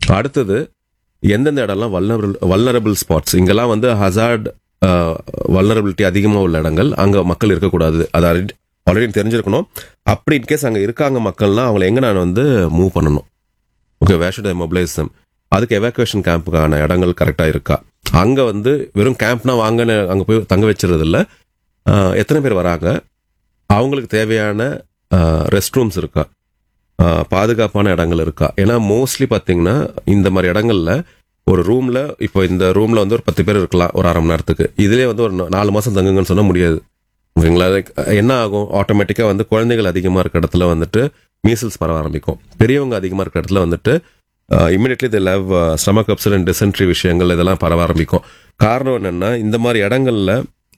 அடுத்தது எந்தெந்த இடம்லாம் வல்னரபிள் வல்னரபிள் ஸ்பாட்ஸ் இங்கெல்லாம் வந்து ஹசார்ட் வல்னரபிலிட்டி அதிகமாக உள்ள இடங்கள் அங்கே மக்கள் இருக்கக்கூடாது அது ஆல்ரெடி தெரிஞ்சிருக்கணும் அப்படி இன்கேஸ் அங்கே இருக்காங்க மக்கள்னா அவங்கள எங்கே நான் வந்து மூவ் பண்ணணும் ஓகே வேஷட் மொபிலைஸ் அதுக்கு எவாக்குவேஷன் கேம்புக்கான இடங்கள் கரெக்டாக இருக்கா அங்கே வந்து வெறும் கேம்ப்னா வாங்கன்னு அங்கே போய் தங்க வச்சுறது இல்ல ஆஹ், எத்தனை பேர் வராங்க அவங்களுக்கு தேவையான ரெஸ்ட் ரூம்ஸ் இருக்கா ஆஹ், பாதுகாப்பான இடங்கள் இருக்கா ஏன்னா மோஸ்ட்லி பார்த்தீங்கன்னா இந்த மாதிரி இடங்கள்ல ஒரு ரூம்ல இப்போ இந்த ரூம்ல வந்து ஒரு பத்து பேர் இருக்கலாம் ஒரு அரை மணி நேரத்துக்கு இதுலேயே வந்து ஒரு நா- நாலு மாசம் தங்குங்கன்னு சொன்னா முடியாது ஓகேங்களா Like, என்ன ஆகும் ஆட்டோமேட்டிக்காக வந்து குழந்தைகள் அதிகமாக இருக்க இடத்துல வந்துட்டு மீசல்ஸ் பரவ ஆரம்பிக்கும் பெரியவங்க அதிகமாக இருக்க இடத்துல வந்துட்டு immediately the loose stomach upset and dysentery விஷயங்கள் இதெல்லாம் பரவ ஆரம்பிக்கும் காரணம் என்னன்னா இந்த மாதிரி இடங்கள்ல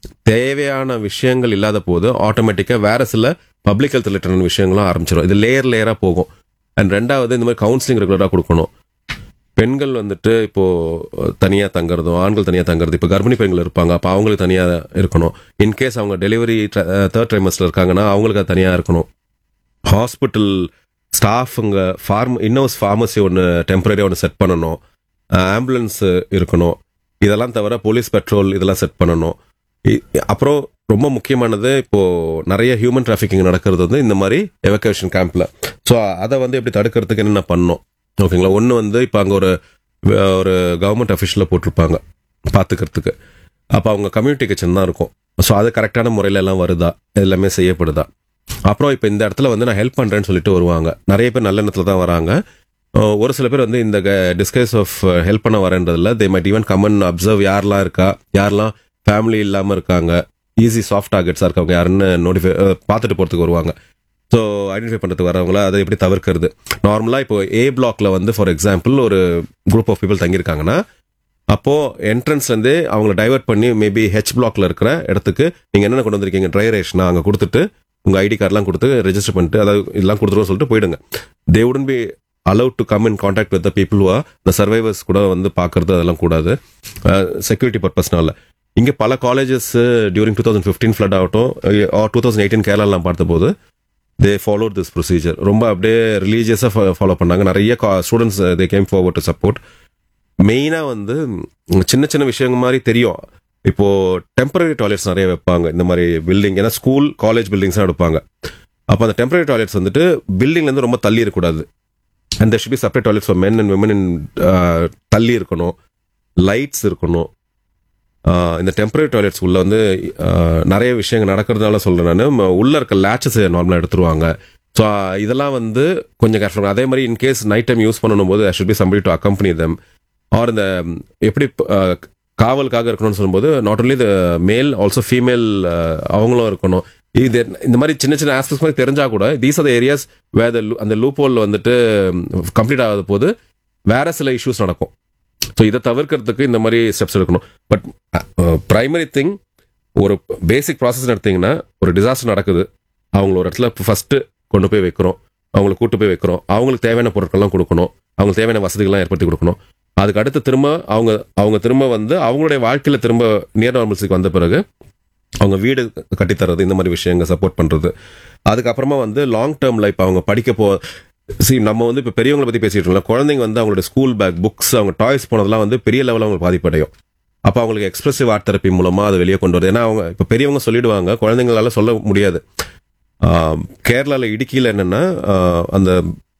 தேவையான விஷயங்கள் இல்லாத போது ஆட்டோமேட்டிக்காக வேற சில பப்ளிக் ஹெல்த் ரிலேட்டடான விஷயங்களும் ஆரம்பிச்சிடும் இது லேயர் லேயராக போகும் அண்ட் ரெண்டாவது இந்த மாதிரி கவுன்சிலிங் ரெகுலராக கொடுக்கணும் பெண்கள் வந்துட்டு இப்போ தனியாக தங்குறதும் ஆண்கள் தனியாக தங்குறது இப்போ கர்ப்பிணி பெண்கள் இருப்பாங்க அப்போ அவங்களுக்கு தனியாக இருக்கணும் இன்கேஸ் அவங்க டெலிவரி தேர்ட் ட்ரைமஸ்ல இருக்காங்கன்னா அவங்களுக்கு அது தனியாக இருக்கணும் ஹாஸ்பிட்டல் ஸ்டாஃபுங்க ஃபார்ம் இன்னோஸ் ஃபார்மசி ஒன்று டெம்பரரியாக ஒன்று செட் பண்ணணும் ஆம்புலன்ஸ் இருக்கணும் இதெல்லாம் தவிர போலீஸ் பெட்ரோல் இதெல்லாம் செட் பண்ணணும் இ- அப்புறம் ரொம்ப முக்கியமானது இப்போ நிறைய ஹியூமன் டிராஃபிக்கிங் நடக்கிறது வந்து இந்த மாதிரி எவகேஷன் கேம்ப்ல ஸோ அதை வந்து எப்படி தடுக்கிறதுக்கு என்னென்ன பண்ணணும் ஓகேங்களா ஒன்று வந்து இப்போ அங்கே ஒரு ஒரு கவர்மெண்ட் அஃபிஷியலில் போட்டிருப்பாங்க பார்த்துக்கிறதுக்கு அப்போ அவங்க கம்யூனிட்டி கிச்சன் தான் இருக்கும் ஸோ அது கரெக்டான முறையில எல்லாம் வருதா எல்லாமே செய்யப்படுதா அப்புறம் இப்போ இந்த இடத்துல வந்து நான் ஹெல்ப் பண்ணுறேன்னு சொல்லிட்டு வருவாங்க நிறைய பேர் நல்ல எண்ணத்துல தான் வராங்க அஹ் ஒரு சில பேர் வந்து இந்த டிஸ்கைஸ் ஆஃப் ஹெல்ப் பண்ண வரேன்றதுல they might even come and observe யாரெல்லாம் இருக்கா யாரெல்லாம் ஃபேமிலி இல்லாமல் இருக்காங்க ஈஸி சாஃப்ட் டார்கெட்ஸாக இருக்கவங்க யாருன்னு நோட்டிஃபை பார்த்துட்டு போகிறதுக்கு வருவாங்க ஸோ ஐடென்டிஃபை பண்ணுறதுக்கு வரவங்கள அதை எப்படி தவிர்க்கிறது நார்மலாக இப்போ ஏ பிளாக்ல வந்து ஃபார் எக்ஸாம்பிள் ஒரு குரூப் ஆஃப் பீப்புள் தங்கியிருக்காங்கன்னா அப்போ என்ட்ரன்ஸ்லேருந்தே அவங்கள டைவர்ட் பண்ணி மேபி ஹெச் பிளாக்ல இருக்கிற இடத்துக்கு நீங்கள் என்னென்ன கொண்டு வந்திருக்கீங்க ட்ரை ரேஷனா அங்கே கொடுத்துட்டு உங்கள் ஐடி கார்டெலாம் கொடுத்து ரெஜிஸ்டர் பண்ணிட்டு அதாவது இதெல்லாம் கொடுத்துருவோம் சொல்லிட்டு போயிடுங்க தே உடன் be allowed to come in contact with the people வா இந்த சர்வைவர்ஸ் கூட வந்து பார்க்கறது அதெல்லாம் கூடாது செக்யூரிட்டி பர்பஸ்னால இங்கே பல colleges during two thousand fifteen flood ஆகட்டும் டூ தௌசண்ட் எயிட்டீன் கேரளாலாம் பார்த்தபோது தே ஃபாலோ திஸ் ப்ரொசீஜர் ரொம்ப அப்படியே ரிலீஜியஸாக ஃபாலோ பண்ணாங்க நிறைய students they came forward to support மெயினாக வந்து உம், சின்ன சின்ன விஷயங்கள் மாதிரி தெரியும் இப்போ டெம்பரரி டாய்லெட்ஸ் நிறைய வைப்பாங்க இந்த மாதிரி பில்டிங் ஏன்னா ஸ்கூல் காலேஜ் பில்டிங்ஸ் எடுப்பாங்க அப்போ அந்த டெம்பரரி டாய்லெட்ஸ் வந்துட்டு buildingல இருந்து ரொம்ப தள்ளி இருக்கக்கூடாது and there should be separate toilets for men and women in uh, தள்ளி இருக்கணும் லைட்ஸ் இருக்கணும் ஆஹ் இந்த டெம்பரரி டாய்லெட்ஸ் உள்ள வந்து ஆஹ் நிறைய விஷயங்கள் நடக்கிறதுனால சொல்றேன் நான் உள்ள இருக்க லேச்சஸ் நார்மலாக எடுத்துருவாங்க ஸோ இதெல்லாம் வந்து கொஞ்சம் கேர்ஃபுல் அதே மாதிரி இன்கேஸ் நைட் டைம் யூஸ் பண்ணணும் போது should be somebody to accompany them or இந்த எப்படி ஆஹ், காவலுக்காக இருக்கணும்னு சொல்லும்போது நாட் only த மேல் ஆல்சோ ஃபீமேல் அவங்களும் இருக்கணும் இது இந்த மாதிரி சின்ன சின்ன ஆஸ்பெக்ட்ஸ் மாதிரி தெரிஞ்சா கூட these are the areas where அந்த லூப் ஹோல் வந்துட்டு கம்ப்ளீட் ஆகாத போது வேற சில இஷ்யூஸ் நடக்கும் ஸோ இதை தவிர்க்கிறதுக்கு இந்த மாதிரி ஸ்டெப்ஸ் எடுக்கணும் பட் பிரைமரி திங் ஒரு பேசிக் ப்ராசஸ் எடுத்தீங்கன்னா ஒரு டிசாஸ்டர் நடக்குது அவங்கள ஒரு இடத்துல ஃபர்ஸ்ட் கொண்டு போய் வைக்கிறோம் அவங்கள கூட்டு போய் வைக்கிறோம் அவங்களுக்கு தேவையான பொருட்கள்லாம் கொடுக்கணும் அவங்களுக்கு தேவையான வசதிகள்லாம் ஏற்படுத்தி கொடுக்கணும் அதுக்கு அடுத்து திரும்ப அவங்க அவங்க திரும்ப வந்து அவங்களுடைய வாழ்க்கையில திரும்ப நியர் நார்மல்ஸுக்கு வந்த பிறகு அவங்க வீடு கட்டித்தரது இந்த மாதிரி விஷயங்கள் சப்போர்ட் பண்றது அதுக்கப்புறமா வந்து லாங் டேர்ம்ல இப்போ அவங்க படிக்க போ சி நம்ம வந்து இப்போ பெரியவங்களை பத்தி பேசிட்டு இருக்கோம் குழந்தைங்க வந்து அவங்களோட ஸ்கூல் பேக் புக்ஸ் அவங்க டாய்ஸ் போனதெல்லாம் வந்து பெரிய லெவலில் அவங்களுக்கு பாதிப்படையும் அப்போ அவங்களுக்கு எக்ஸ்பிரசிவ் ஆர்ட் தெரப்பி மூலமா அதை வெளியே கொண்டு வருது ஏன்னா அவங்க இப்போ பெரியவங்க சொல்லிடுவாங்க குழந்தைங்களால சொல்ல முடியாது ஆஹ் கேரளால இடுக்கியில் என்னன்னா ஆஹ் அந்த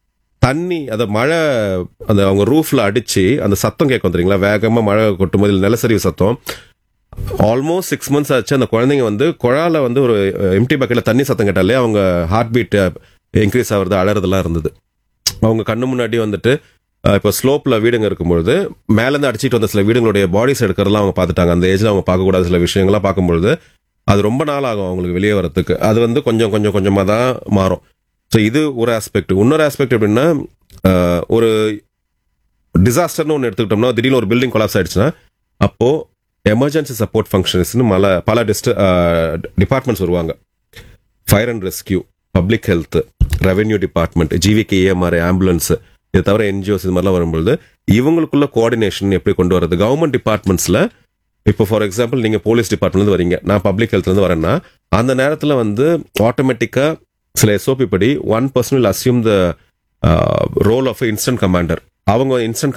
தண்ணி அந்த மழை அந்த அவங்க ரூஃப்ல அடிச்சு அந்த சத்தம் கேட்கும் தெரியுங்களா வேகமா மழை கொட்டும் போது நிலசரிவு சத்தம் ஆல்மோஸ்ட் சிக்ஸ் மந்த்ஸ் ஆச்சு அந்த குழந்தைங்க வந்து குழால வந்து ஒரு எம்டி பக்கெட்ல தண்ணி சத்தம் கேட்டாலே அவங்க ஹார்ட் பீட் இன்க்ரீஸ் ஆகுறது அழறதெல்லாம் இருந்தது அவங்க கண்ணு முன்னாடி வந்துட்டு அஹ், இப்போ ஸ்லோப்ல வீடுங்க இருக்கும்பொழுது மேலேருந்து அடிச்சிட்டு வந்த சில வீடுங்களுடைய பாடிஸ் எடுக்கிறதெல்லாம் அவங்க பார்த்துட்டாங்க அந்த ஏஜ்ல அவங்க பார்க்கக்கூடாத சில விஷயங்கள்லாம் பார்க்கும்பொழுது அது ரொம்ப நாள் ஆகும் அவங்களுக்கு வெளியே வரதுக்கு அது வந்து கொஞ்சம் கொஞ்சம் கொஞ்சமாக தான் மாறும் ஸோ இது ஒரு ஆஸ்பெக்ட் இன்னொரு ஆஸ்பெக்ட் எப்படின்னா அஹ், ஒரு டிசாஸ்டர்னு ஒன்று எடுத்துக்கிட்டோம்னா திடீர்னு ஒரு பில்டிங் கொலாப்ஸ் ஆயிடுச்சுன்னா அப்போ எமர்ஜென்சி சப்போர்ட் ஃபங்க்ஷன்ஸ்னு பல பல டிஸ்ட் டிபார்ட்மெண்ட்ஸ் வருவாங்க fire and rescue public health revenue department GVK EMR ambulance இது தவிர என்ஜிஓஸ் இது மாதிரிலாம் வரும்பொழுது இவங்களுக்குள்ள கோஆர்டினேஷன் எப்படி கொண்டு வரது கவர்மெண்ட் டிபார்ட்மெண்ட்ஸில் இப்போ ஃபார் எக்ஸாம்பிள் நீங்கள் போலீஸ் டிபார்ட்மெண்ட்லேருந்து வரீங்க நான் பப்ளிக் ஹெல்த்லேருந்து வரேன்னா அந்த நேரத்தில் வந்து ஆட்டோமேட்டிக்காக சில எஸ்ஓபி படி one person will assume the role of instant commander அவங்க இன்ஸ்டன்ட்